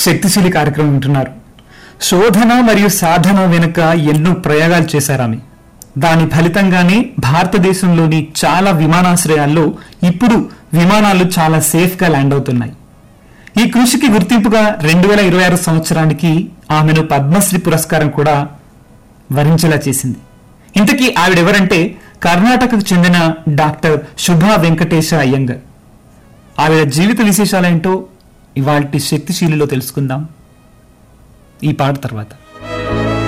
శక్తిశీలి కార్యక్రమం వింటున్నారు శోధన మరియు సాధన వెనుక ఎన్నో ప్రయోగాలు చేశారు ఆమె దాని ఫలితంగానే భారతదేశంలోని చాలా విమానాశ్రయాల్లో ఇప్పుడు విమానాలు చాలా సేఫ్ గా ల్యాండ్ అవుతున్నాయి ఈ కృషికి గుర్తింపుగా రెండు వేల ఇరవై ఆరు సంవత్సరానికి ఆమెను పద్మశ్రీ పురస్కారం కూడా వరించేలా చేసింది ఇంతకీ ఆవిడెవరంటే కర్ణాటకకు చెందిన డాక్టర్ శుభా వెంకటేశ అయ్యంగర్ ఆవిడ జీవిత విశేషాలేంటో ఇవాల్టి శక్తిశీలిలో తెలుసుకుందాం ఈ పాట తర్వాత